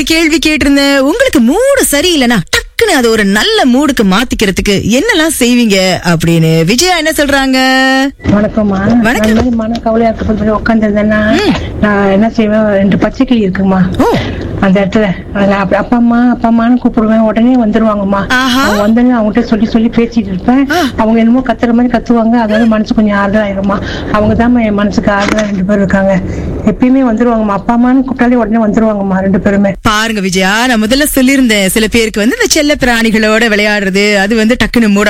கேள்வி கேட்டிருந்தேன் உங்களுக்கு மூடு சரியில்லைனா டக்குன்னு அது ஒரு நல்ல மூடுக்கு மாத்திக்கிறதுக்கு என்னெல்லாம் செய்வீங்க அப்படின்னு விஜயா என்ன சொல்றாங்க வணக்கம்மா வணக்கம். நான் மன கவலையா இருக்க உட்காந்துருந்தேன்னா நான் என்ன செய்வேன் ரெண்டு பச்சைக்கிளி இருக்குமா ஓ அந்த இடத்துல அதுல அப்ப- அப்பா அம்மா அப்பா அம்மான்னு கூப்பிடுவேன் உடனே வந்துருவாங்கம்மா ஆஹா. அவங்க வந்தோடனே அவங்ககிட்ட சொல்லி சொல்லி பேசிட்டு இருப்பேன் ஆ. அவங்க என்னமோ கத்துற மாதிரி கத்துவாங்க அதனால மனசு கொஞ்சம் ஆறுதல் ஆயிருமா அவங்க தான் என் மனசுக்கு ஆறுதலா ரெண்டு பேரும் இருக்காங்க எப்பயுமே வந்துருவாங்கம்மா அப்பா அம்மான்னு கூப்பிட்டாலே உடனே வந்துருவாங்கம்மா ரெண்டு பேருமே பாருங்க விஜயா நான் முதல்ல சொல்லியிருந்தேன் சில பேருக்கு வந்து இந்த செல்ல பிராணிகளோட விளையாடுறது அது வந்து டக்குன்னு மூட